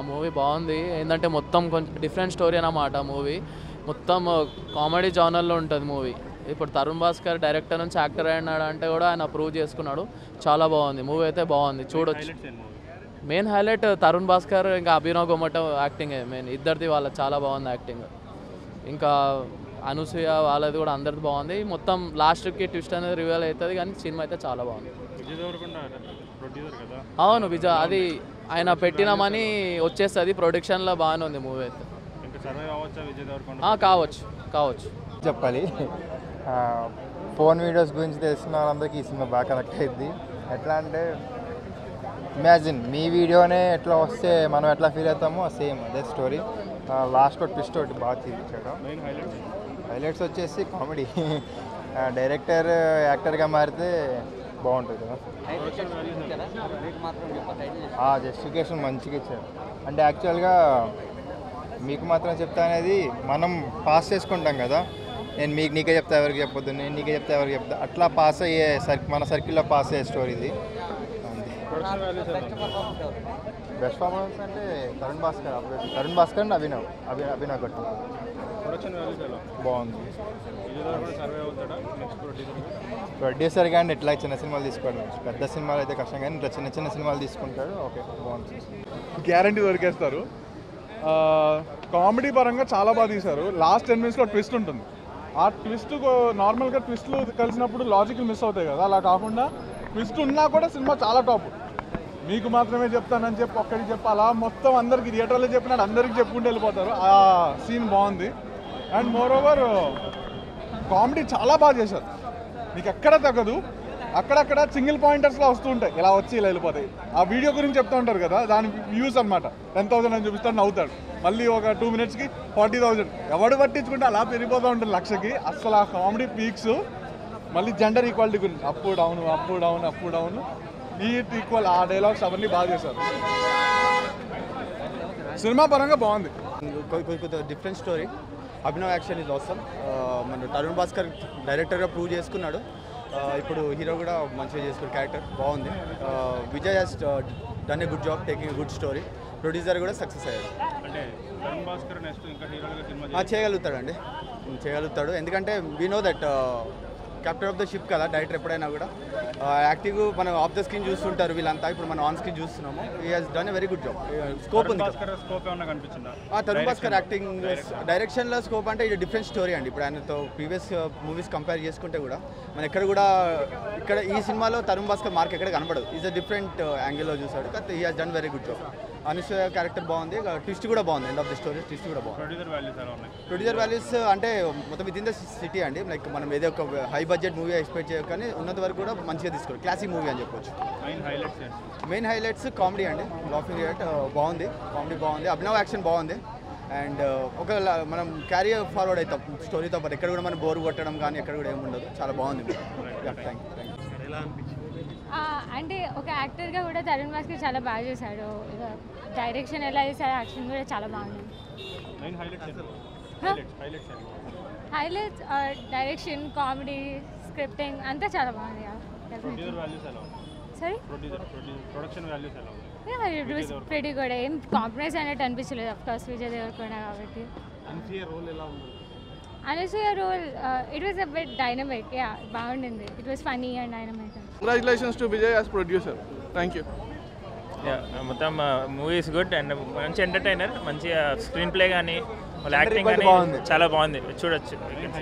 Movie బాగుంది ఏంటంటే మొత్తం కొంచెం డిఫరెంట్ స్టోరీ అన్నమాట మూవీ మొత్తం కామెడీ జానర్లో ఉంటుంది మూవీ ఇప్పుడు తరుణ్ భాస్కర్ డైరెక్టర్ నుంచి యాక్టర్ అయినాడు అంటే కూడా ఆయన ప్రూవ్ చేసుకున్నాడు చాలా బాగుంది మూవీ అయితే బాగుంది చూడొచ్చు మెయిన్ హైలైట్ తరుణ్ భాస్కర్ ఇంకా అభినవ్ గొమ్మట యాక్టింగ్ మెయిన్ ఇద్దరిది వాళ్ళ చాలా బాగుంది యాక్టింగ్ ఇంకా అనసూయ వాళ్ళది కూడా అందరిది బాగుంది మొత్తం లాస్ట్కి ట్విస్ట్ అనేది రివీల్ అవుతుంది కానీ సినిమా అయితే చాలా బాగుంది విజయ్ దేవరకొండ ప్రొడ్యూసర్ కదా అవును విజయ్ అది ఆయన పెట్టిన మనీ వచ్చేస్తుంది ప్రొడక్షన్లో బాగానే ఉంది మూవీ అయితే ఇంకా సర్వే అవ్వచ్చా విజయ్ దేవరకొండ ఆ, కావచ్చు కావచ్చు చెప్పాలి ఆ, ఫోన్ వీడియోస్ గురించి తెలిసిన వాళ్ళందరికీ ఈ సినిమా బాగా కనెక్ట్ అయింది ఎట్లా అంటే ఇమాజిన్ మీ వీడియోనే ఎట్లా వస్తే మనం ఎట్లా ఫీల్ అవుతామో సేమ్ అదే స్టోరీ లాస్ట్ ట్విస్ట్ ఒకటి బాగా చూపించాడు మెయిన్ హైలైట్స్ హైలైట్స్ వచ్చేసి కామెడీ డైరెక్టర్ యాక్టర్గా మారితే బాగుంటుంది కదా ఆ జస్టిఫికేషన్ మంచిగా ఇచ్చారు అంటే యాక్చువల్గా మీకు మాత్రం చెప్తా అనేది మనం పాస్ చేసుకుంటాం కదా నేను మీకు నీకే చెప్తా ఎవరికి చెప్పొద్దు నేను నీకే చెప్తా ఎవరికి చెప్తా అట్లా పాస్ అయ్యే సర్ మన సర్కిల్లో పాస్ అయ్యే స్టోరీ ఇది అంతే ప్రొడక్షన్ వాల్యూస్ ఎలా బెస్ట్ పర్ఫార్మెన్స్ అంటే Tharun Bhascker obviously. Tharun Bhascker and Abhinav Abhi Abhinav Gattu production values ఎలా బాగుంది విజయ్ దేవరకొండ సర్వే అవుతాడా నెక్స్ట్ ప్రొడ్యూసర్ ప్రొడ్యూసర్ కానీ ఇట్లా చిన్న సినిమాలు తీసుకోవడం పెద్ద సినిమాలు అయితే కష్టం కానీ ఇట్లా చిన్న చిన్న సినిమాలు తీసుకుంటాడు ఓకే బాగుంది గ్యారంటీ దొరికేస్తారు కామెడీ పరంగా చాలా బాగా తీశారు లాస్ట్ టెన్ మినిట్స్లో ట్విస్ట్ ఉంటుంది ఆ ట్విస్ట్ నార్మల్గా ట్విస్ట్లు కలిసినప్పుడు లాజికల్ మిస్ అవుతాయి కదా అలా కాకుండా ట్విస్ట్ ఉన్నా కూడా సినిమా చాలా టాప్ మీకు మాత్రమే చెప్తానని చెప్పి ఒక్కడికి చెప్పి అలా మొత్తం అందరికి థియేటర్లో చెప్పినట్టు అందరికి చెప్పుకుంటూ వెళ్ళిపోతారు ఆ సీన్ బాగుంది అండ్ మోర్ ఓవర్ కామెడీ చాలా బాగా చేశారు మీకు ఎక్కడ తగ్గదు అక్కడక్కడ సింగిల్ పాయింటర్స్లో వస్తూ ఉంటాయి ఇలా వచ్చి ఇలా వెళ్ళిపోతాయి ఆ వీడియో గురించి చెప్తూ ఉంటారు కదా దాని వ్యూస్ అనమాట టెన్ థౌసండ్ అని చూపిస్తాడు నవ్వుతాడు మళ్ళీ ఒక టూ మినిట్స్కి ఫార్టీ థౌసండ్ ఎవడు పట్టించుకుంటే అలా పెరిగిపోతూ ఉంటుంది లక్షకి అసలు ఆ కామెడీ పీక్స్ మళ్ళీ జెండర్ ఈక్వాలిటీ గురించి up down up down up down neat equal ఆ డైలాగ్స్ అవన్నీ బాగా చేశారు సినిమా పరంగా బాగుంది కొంచెం different story Abhinav action is అవసరం మన తరుణ్ భాస్కర్ డైరెక్టర్గా ప్రూవ్ చేసుకున్నాడు ఆ, ఇప్పుడు హీరో కూడా మంచిగా చేసుకున్న క్యారెక్టర్ బాగుంది ఆ, Vijay has done a good job taking good story producer కూడా సక్సెస్ అయ్యాడు అంటే తరుణ్ భాస్కర్ నెక్స్ట్ ఇంకా హీరోలుగా సినిమా ఆ, చేయగలుగుతాడండి చేయగలుగుతాడు ఎందుకంటే we know that captain of the ship కదా డైరెక్టర్ ఎప్పుడైనా కూడా యాక్టివ్ మనం ఆఫ్ ద స్క్రీన్ చూస్తుంటారు వీళ్ళంతా ఇప్పుడు మనం ఆన్ స్క్రీన్ చూస్తున్నాము ఈ has done a very good job scope Tharun ఉంది భాస్కర్ స్కోప్ ఏమన్నా కనిపించిందా ఆ తరుణ్ భాస్కర్ యాక్టింగ్ డైరెక్షన్లో స్కోప్ అంటే ఇది డిఫరెంట్ స్టోరీ అండి ఇప్పుడు ఆయనతో ప్రీవియస్ మూవీస్ కంపేర్ చేసుకుంటే కూడా మన ఎక్కడ కూడా ఇక్కడ ఈ సినిమాలో తరుణ్ భాస్కర్ మార్క్ ఎక్కడ కనబడదు ఈజ్ అ డిఫరెంట్ యాంగిల్లో చూసాడు కాకపోతే ఈ has done very good job Anasuya character బాగుంది ట్విస్ట్ కూడా బాగుంది end of the story twist కూడా బాగుంది ప్రొడ్యూసర్ వాల్యూస్ ఎలా ఉన్నాయి ప్రొడ్యూసర్ వాల్యూస్ అంటే మొత్తం విత్ ఇన్ ద సిటీ అండి లైక్ మనం ఏదో ఒక హై బడ్జెట్ మూవీ ఎక్స్పెక్ట్ చేయకని ఉన్నంత వరకు కూడా మంచిగా తీసుకోవాలి క్లాసిక్ మూవీ అని చెప్పొచ్చు మెయిన్ హైలైట్స్ ఏంటి మెయిన్ హైలైట్స్ కామెడీ అండి లాఫింగ్ రియాక్ట్ బాగుంది కామెడీ బాగుంది అభినవ్ యాక్షన్ బాగుంది అండ్ ఒక ల- మనం క్యారీ ఫార్వర్డ్ అవుతాం స్టోరీతో పాటు ఎక్కడ కూడా మనం బోర్ కొట్టడం కానీ ఎక్కడ కూడా ఏమి ఉండదు చాలా బాగుంది థ్యాంక్ యూ ఎలా అనిపించింది ఆ, అంటే ఒక యాక్టర్గా కూడా తరుణ్ భాస్కర్ చాలా బాగా చేశాడు డైరెక్షన్ ఎలా చేశాడు యాక్షన్ కూడా చాలా బాగుంది మెయిన్ హైలైట్స్ ఏంటి హైలైట్స్ హైలైట్స్ ఏంటి హైలైట్స్ డైరెక్షన్ కామెడీ స్క్రిప్టింగ్ అంతా చాలా బాగుంది ప్రొడ్యూసర్ వాల్యూస్ ఎలా ఉన్నాయి సరే ప్రొడ్యూసర్ ప్రొడక్షన్ వాల్యూస్ ఎలా ఉన్నాయి ఇట్ వాస్ ప్రెటీ కూడా ఏం కాంప్రమైజ్ అనేది అనిపించలేదు అఫ్ కోర్స్ విజయ్ దేవరకొండ కాబట్టి ఎన్సీఏ రోల్ ఎలా ఉంది Anasuya role it was a bit dynamic yeah బాగుండింది it was funny and dynamic congratulations to Vijay as producer thank you మొత్తం మూవీ ఇస్ గుడ్ అండ్ మంచి ఎంటర్టైనర్ మంచిగా స్క్రీన్ ప్లే కానీ వాళ్ళ యాక్టింగ్ కానీ చాలా బాగుంది చూడొచ్చు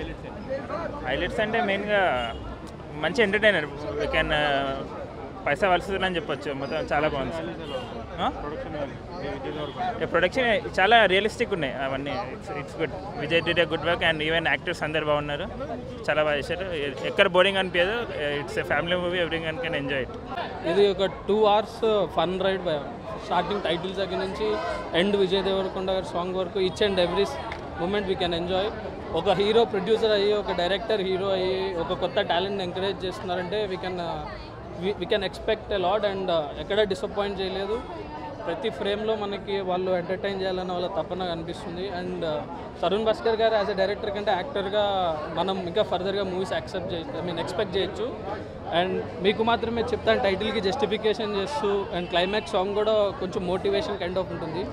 హైలైట్స్ అంటే మెయిన్గా మంచి ఎంటర్టైనర్ వీ కెన్ పైసా వలసదని అని చెప్పొచ్చు మొత్తం చాలా బాగుంది production value Vijay Deverakonda production చాలా రియలిస్టిక్ ఉన్నాయి అవన్నీ it's it's good Vijay did good work and even actors అందరు బాగున్నారు చాలా బాగా చేశారు ఎక్కడ బోరింగ్ అనిపించదు it's family movie every one can enjoy it ఇది ఒక two hours fun ride starting titles దగ్గర నుంచి ఎండ్ విజయ్ దేవరకొండ గారి సాంగ్ వరకు each and every moment we can enjoy ఒక హీరో ప్రొడ్యూసర్ అయ్యి ఒక డైరెక్టర్ హీరో అయ్యి ఒక కొత్త టాలెంట్ ఎంకరేజ్ చేస్తున్నారంటే we can we can expect a lot and ఎక్కడ డిసప్పాయింట్ చేయలేదు ప్రతి ఫ్రేమ్లో మనకి వాళ్ళు ఎంటర్టైన్ చేయాలన్న వాళ్ళ తపన కనిపిస్తుంది అండ్ తరుణ్ భాస్కర్ గారు యాజ్ అ డైరెక్టర్ కంటే యాక్టర్గా మనం ఇంకా ఫర్దర్గా మూవీస్ యాక్సెప్ట్ చేయ ఐ మీన్ ఎక్స్పెక్ట్ చేయొచ్చు అండ్ మీకు మాత్రమే చెప్తాను టైటిల్కి జస్టిఫికేషన్ చేస్తూ అండ్ క్లైమాక్స్ సాంగ్ కూడా కొంచెం మోటివేషన్ కైండ్ ఆఫ్ ఉంటుంది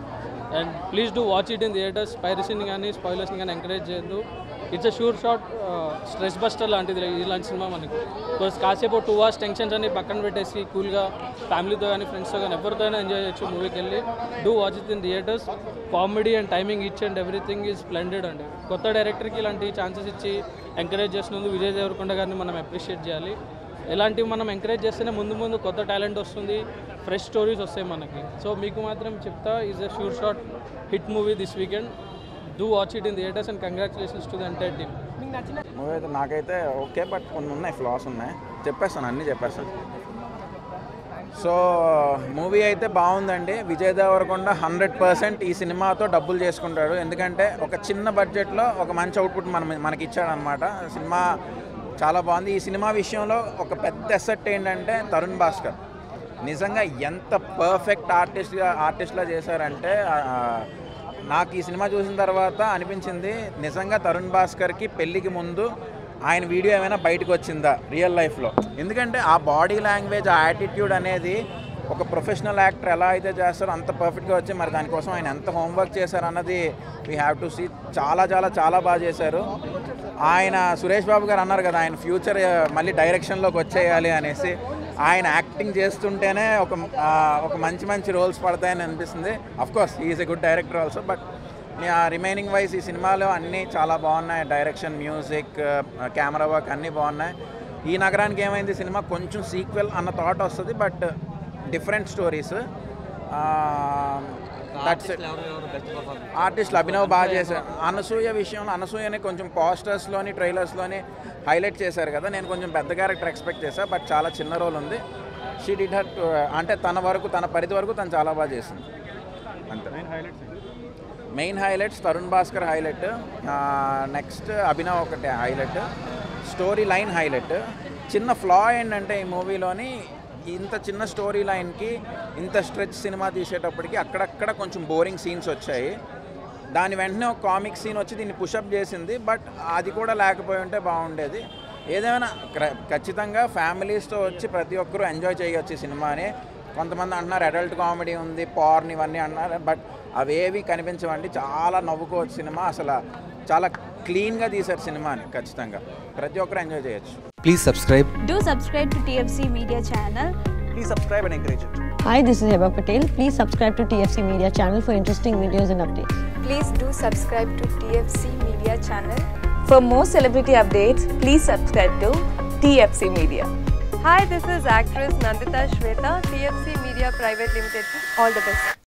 and please do watch it in theatres పైరసీని కానీ స్పాయిలర్స్ని కానీ ఎంకరేజ్ చేయొద్దు it's a sure shot stress buster లాంటిది ఇలాంటి సినిమా మనకి బికాస్ కాసేపు టూ అవర్స్ టెన్షన్స్ అన్ని పక్కన పెట్టేసి కూల్గా ఫ్యామిలీతో కానీ ఫ్రెండ్స్తో కానీ ఎవరితో అయినా ఎంజాయ్ చేయొచ్చు మూవీకి వెళ్ళి do watch it in theatres comedy and timing each and everything is splendid అండి కొత్త డైరెక్టర్కి ఇలాంటి ఛాన్సెస్ ఇచ్చి ఎంకరేజ్ చేసినందుకు విజయ్ దేవరకొండ గారిని మనం అప్రిషియేట్ చేయాలి ఇలాంటివి మనం ఎంకరేజ్ చేస్తేనే ముందు ముందు కొత్త టాలెంట్ వస్తుంది ఫ్రెష్ స్టోరీస్ వస్తాయి మనకి సో మీకు మాత్రం చెప్తా is a sure shot hit movie this weekend do watch it in theatres and congratulations to the entire team movie అయితే నాకైతే ఓకే బట్ కొన్ని ఉన్నాయి ఫ్లాస్ ఉన్నాయి చెప్పేస్తాను అన్నీ చెప్పేస్తాను సో మూవీ అయితే బాగుందండి విజయ్ దేవరకొండ హండ్రెడ్ పర్సెంట్ ఈ సినిమాతో డబ్బులు చేసుకుంటాడు ఎందుకంటే ఒక చిన్న బడ్జెట్లో ఒక మంచి అవుట్పుట్ మన మనకి ఇచ్చాడనమాట సినిమా చాలా బాగుంది ఈ సినిమా విషయంలో ఒక పెద్ద ఎసెట్ ఏంటంటే తరుణ్ భాస్కర్ నిజంగా ఎంత పర్ఫెక్ట్ ఆర్టిస్ట్గా ఆర్టిస్ట్లా చేశారంటే ఆ, నాకు ఈ సినిమా చూసిన తర్వాత అనిపించింది నిజంగా తరుణ్ భాస్కర్కి పెళ్ళికి ముందు ఆయన వీడియో ఏమైనా బయటకు వచ్చిందా రియల్ లైఫ్లో ఎందుకంటే ఆ బాడీ లాంగ్వేజ్ ఆ యాటిట్యూడ్ అనేది ఒక ప్రొఫెషనల్ యాక్టర్ ఎలా అయితే చేస్తారో అంత పర్ఫెక్ట్గా వచ్చి మరి దానికోసం ఆయన ఎంత హోంవర్క్ చేశారు అన్నది వీ హ్యావ్ టు సీ చాలా చాలా చాలా బాగా చేశారు ఆయన సురేష్ బాబు గారు అన్నారు కదా ఆయన ఫ్యూచర్ మళ్ళీ డైరెక్షన్లోకి వచ్చేయాలి అనేసి ఆయన యాక్టింగ్ చేస్తుంటేనే ఒక ఆ, ఒక మంచి మంచి రోల్స్ పడతాయని అనిపిస్తుంది course is a good director also but remaining wise ఈ సినిమాలో అన్నీ చాలా బాగున్నాయి డైరెక్షన్ మ్యూజిక్ కెమెరా వర్క్ అన్నీ బాగున్నాయి ఈ నగరానికి ఏమైంది సినిమా కొంచెం సీక్వెల్ అన్న థాట్ వస్తుంది బట్ డిఫరెంట్ స్టోరీస్ దట్స్ ఆర్టిస్టులు అభినవ్ బాగా చేశారు అనసూయ విషయంలో అనసూయని కొంచెం పోస్టర్స్లోని ట్రైలర్స్లోని హైలైట్ చేశారు కదా నేను కొంచెం పెద్ద క్యారెక్టర్ ఎక్స్పెక్ట్ చేశాను బట్ చాలా చిన్న రోల్ ఉంది షీ డిడ్ హర్ అంటే తన వరకు తన పరిధి వరకు తను చాలా బాగా చేసింది అంతే main highlights Tarun Bhaskar highlight next Abhinav ఒకటి హైలైట్ స్టోరీ లైన్ హైలైట్ చిన్న ఫ్లా ఏంటంటే ఈ మూవీలోని ఇంత చిన్న స్టోరీ లైన్కి ఇంత స్ట్రెచ్ సినిమా తీసేటప్పటికి అక్కడక్కడ కొంచెం బోరింగ్ సీన్స్ వచ్చాయి దాని వెంటనే ఒక కామిక్ సీన్ వచ్చి దీన్ని పుషప్ చేసింది బట్ అది కూడా లేకపోయి ఉంటే బాగుండేది ఏదైనా క్ర- ఖచ్చితంగా ఫ్యామిలీస్తో వచ్చి ప్రతి ఒక్కరూ ఎంజాయ్ చేయొచ్చు ఈ సినిమాని కొంతమంది అంటున్నారు అడల్ట్ కామెడీ ఉంది పార్న్ ఇవన్నీ అన్నారు బట్ అవేవి కనిపించవండి చాలా నవ్వుకోవచ్చు సినిమా అసలు చాలా క్లీన్గా తీశారు సినిమాని ఖచ్చితంగా ప్రతి ఒక్కరు ఎంజాయ్ చేయొచ్చు Please subscribe. Do subscribe to TFC Media channel. Please subscribe and encourage it. Hi, this is Heba Patel. Please subscribe to TFC Media channel for interesting videos and updates. Please do subscribe to TFC Media channel. For more celebrity updates, please subscribe to TFC Media. Hi, this is actress Nandita Shweta, TFC Media Private Limited. All the best.